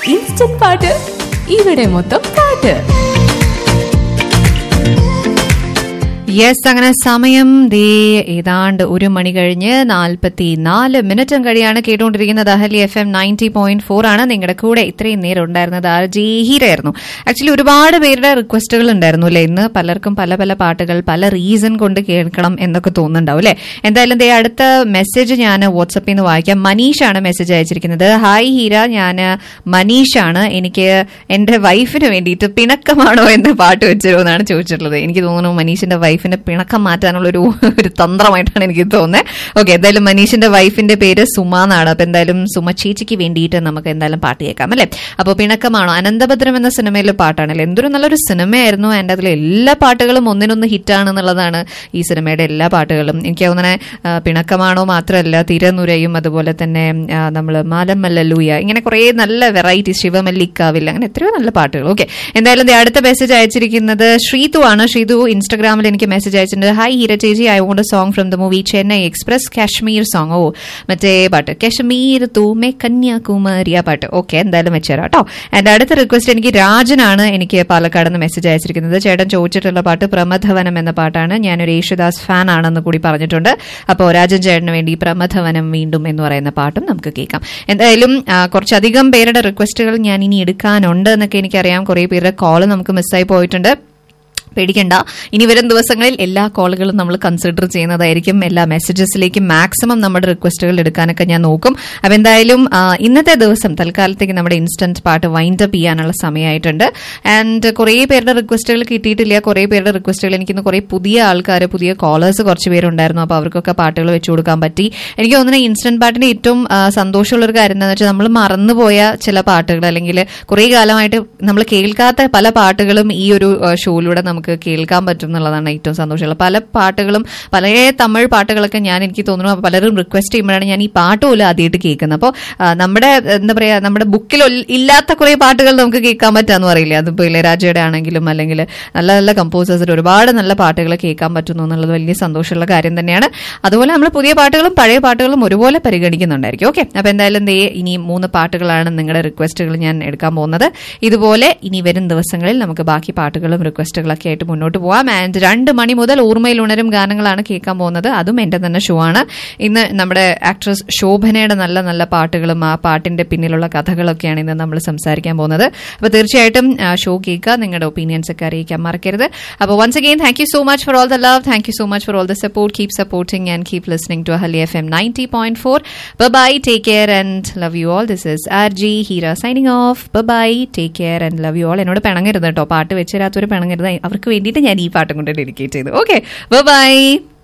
instant പാട്ട് ഇവിടെ മൊത്തം പാട്ട് യെസ് അങ്ങനെ സമയം ദേ ഏതാണ്ട് ഒരു മണി കഴിഞ്ഞ് നാൽപ്പത്തി നാല് മിനിറ്റും കഴിയാണ് കേട്ടുകൊണ്ടിരിക്കുന്നത് അഹലി F M ninety point four ആണ് നിങ്ങളുടെ കൂടെ ഇത്രയും നേരം ഉണ്ടായിരുന്നത് ആർ ജെ ഹീരായിരുന്നു ആക്ച്വലി ഒരുപാട് പേരുടെ റിക്വസ്റ്റുകൾ ഉണ്ടായിരുന്നു അല്ലേ ഇന്ന് പലർക്കും പല പല പാട്ടുകൾ പല റീസൺ കൊണ്ട് കേൾക്കണം എന്നൊക്കെ തോന്നുന്നുണ്ടാവും അല്ലേ എന്തായാലും ദേ അടുത്ത മെസ്സേജ് ഞാൻ വാട്സപ്പിൽ നിന്ന് വായിക്കാം മനീഷാണ് മെസ്സേജ് അയച്ചിരിക്കുന്നത് ഹായ് ഹീര ഞാൻ മനീഷാണ് എനിക്ക് എന്റെ വൈഫിന് വേണ്ടിയിട്ട് പിണക്കമാണോ എന്ന പാട്ട് വെച്ചിരുമോ എന്നാണ് ചോദിച്ചിട്ടുള്ളത് എനിക്ക് തോന്നുന്നു മനീഷിന്റെ വൈഫിന്റെ പിണക്കം മാറ്റാനുള്ള ഒരു ഒരു തന്ത്രമായിട്ടാണ് എനിക്ക് തോന്നുന്നത് ഓക്കെ എന്തായാലും മനീഷിന്റെ വൈഫിന്റെ പേര് സുമ എന്നാണ് അപ്പൊ എന്തായാലും സുമ ചേച്ചിക്ക് വേണ്ടിയിട്ട് നമുക്ക് എന്തായാലും പാട്ട് കേൾക്കാം അല്ലേ അപ്പോൾ പിണക്കമാണോ അനന്തഭദ്രം എന്ന സിനിമയിലെ പാട്ടാണല്ലേ എന്തൊരു നല്ലൊരു സിനിമയായിരുന്നു അതിന്റെ അതിലെ എല്ലാ പാട്ടുകളും ഒന്നിനൊന്ന് ഹിറ്റാണെന്നുള്ളതാണ് ഈ സിനിമയുടെ എല്ലാ പാട്ടുകളും എനിക്ക് തോന്നുന്നത് ആ, പിണക്കമാണോ മാത്രമല്ല തിരനുരയും അതുപോലെ തന്നെ നമ്മൾ മാലമല്ലൂയ ഇങ്ങനെ കുറേ നല്ല വെറൈറ്റി ശിവമല്ലിക്കാവിൽ അങ്ങനെ എത്രയോ നല്ല പാട്ടുകൾ ഓക്കെ എന്തായാലും ദേ അടുത്ത മെസ്സേജ് അയച്ചിരിക്കുന്നത് ശ്രീതു ആണ് ശ്രീതു ഇൻസ്റ്റാഗ്രാമിൽ എനിക്ക് മെസ്സേജ് അയച്ചിട്ടുണ്ട് ഹായ് ഹീര ചേച്ചി I want song from the movie Chennai express Kashmir song ഓ മറ്റേ പാട്ട് കാശ്മീർ തൂമേ കന്യാകുമാരി ആ പാട്ട് ഓക്കെ എന്തായാലും വെച്ചുതരാം കേട്ടോ എന്റെ അടുത്ത റിക്വസ്റ്റ് എനിക്ക് രാജനാണ് എനിക്ക് പാലക്കാട് നിന്ന് മെസ്സേജ് അയച്ചിരിക്കുന്നത് ചേട്ടൻ ചോദിച്ചിട്ടുള്ള പാട്ട് പ്രമഥവനം എന്ന പാട്ടാണ് ഞാനൊരു യേശുദാസ് ഫാൻ ആണെന്ന് കൂടി പറഞ്ഞിട്ടുണ്ട് അപ്പോൾ രാജൻ ചേട്ടന് വേണ്ടി പ്രമഥവനം വീണ്ടും എന്ന് പറയുന്ന പാട്ടും നമുക്ക് കേൾക്കാം എന്തായാലും ആ, കുറച്ചധികം പേരുടെ റിക്വസ്റ്റുകൾ ഞാൻ ഇനി എടുക്കാനുണ്ട് എന്നൊക്കെ എനിക്കറിയാം കുറേ പേരുടെ കോള് നമുക്ക് മിസ്സായി പോയിട്ടുണ്ട് പേടിക്കണ്ട ഇനി വരും ദിവസങ്ങളിൽ എല്ലാ കോളുകളും നമ്മൾ കൺസിഡർ ചെയ്യുന്നതായിരിക്കും എല്ലാ മെസ്സേജസിലേക്കും മാക്സിമം നമ്മുടെ റിക്വസ്റ്റുകൾ എടുക്കാനൊക്കെ ഞാൻ നോക്കും അപ്പം എന്തായാലും ആ, ഇന്നത്തെ ദിവസം തൽക്കാലത്തേക്ക് നമ്മുടെ ഇൻസ്റ്റന്റ് പാട്ട് വൈൻഡ് അപ്പ് ചെയ്യാനുള്ള സമയമായിട്ടുണ്ട് ആൻഡ് കുറേ പേരുടെ റിക്വസ്റ്റുകൾ കിട്ടിയിട്ടില്ല കുറേ പേരുടെ റിക്വസ്റ്റുകൾ എനിക്കിന്ന് കുറേ പുതിയ ആൾക്കാർ പുതിയ കോളേഴ്സ് കുറച്ച് പേരുണ്ടായിരുന്നു അപ്പോൾ അവർക്കൊക്കെ പാട്ടുകൾ വെച്ചു കൊടുക്കാൻ പറ്റി എനിക്ക് തോന്നുന്നത് ഇൻസ്റ്റന്റ് പാട്ടിന്റെ ഏറ്റവും ആ, സന്തോഷമുള്ള ഒരു കാര്യം എന്താണെന്ന് വെച്ചാൽ നമ്മൾ മറന്നുപോയ ചില പാട്ടുകൾ അല്ലെങ്കിൽ കുറേ കാലമായിട്ട് നമ്മൾ കേൾക്കാത്ത പല പാട്ടുകളും ഈ ഒരു ആ, ഷോയിലൂടെ നമുക്ക് കേൾക്കാൻ പറ്റും എന്നുള്ളതാണ് ഏറ്റവും സന്തോഷമുള്ളത് പല പാട്ടുകളും പല തമിഴ് പാട്ടുകളൊക്കെ ഞാൻ എനിക്ക് തോന്നുന്നു പലരും റിക്വസ്റ്റ് ചെയ്യുമ്പോഴാണ് ഞാൻ ഈ പാട്ട് പോലും ആദ്യമായിട്ട് കേൾക്കുന്നത് അപ്പോൾ നമ്മുടെ എന്താ പറയാ നമ്മുടെ ബുക്കിൽ ഇല്ലാത്ത കുറേ പാട്ടുകൾ നമുക്ക് കേൾക്കാൻ പറ്റാന്ന് പറയില്ലേ അതിപ്പോൾ ഇളയരാജയുടെ ആണെങ്കിലും അല്ലെങ്കിൽ നല്ല നല്ല കമ്പോസേഴ്സിന്റെ ഒരുപാട് നല്ല പാട്ടുകൾ കേൾക്കാൻ പറ്റുന്നു എന്നുള്ളത് വലിയ സന്തോഷമുള്ള കാര്യം തന്നെയാണ് അതുപോലെ നമ്മൾ പുതിയ പാട്ടുകളും പഴയ പാട്ടുകളും ഒരുപോലെ പരിഗണിക്കുന്നുണ്ടായിരിക്കും ഓക്കെ അപ്പൊ എന്തായാലും ദേ ഇനി മൂന്ന് പാട്ടുകളാണ് നിങ്ങളുടെ റിക്വസ്റ്റുകൾ ഞാൻ എടുക്കാൻ പോകുന്നത് ഇതുപോലെ ഇനി വരും ദിവസങ്ങളിൽ നമുക്ക് ബാക്കി പാട്ടുകളും റിക്വസ്റ്റുകളൊക്കെ ആയിട്ട് മുന്നോട്ട് പോവാം ആൻഡ് രണ്ട് മണി മുതൽ ഓർമ്മയിൽ ഉണരും ഗാനങ്ങളാണ് കേൾക്കാൻ പോകുന്നത് അതും എന്റെ തന്നെ ഷോ ആണ് ഇന്ന് നമ്മുടെ ആക്ട്രസ് ശോഭനയുടെ നല്ല നല്ല പാട്ടുകളും ആ പാട്ടിന്റെ പിന്നിലുള്ള കഥകളൊക്കെയാണ് ഇന്ന് നമ്മൾ സംസാരിക്കാൻ പോകുന്നത് അപ്പോൾ തീർച്ചയായിട്ടും ആ, ഷോ കേൾക്കുക നിങ്ങളുടെ ഒപ്പീനിയൻസ് ഒക്കെ അറിയിക്കാൻ മറക്കരുത് അപ്പോൾ once again thank you so much for all the love thank you so much for all the support keep supporting and keep listening to ഹലി F M ninety point four bye take care and love you all this is R G Heera signing off bye take care and love you all എന്നോട് പിണങ്ങരുത് കേട്ടോ പാട്ട് വെച്ചരാത്തൊരു പിണങ്ങരുത് അവർക്ക് വേണ്ടിയിട്ട് ഞാൻ ഈ പാട്ടും കൊണ്ട് ഡെഡിക്കേറ്റ് ചെയ്തു ഓക്കെ ബൈ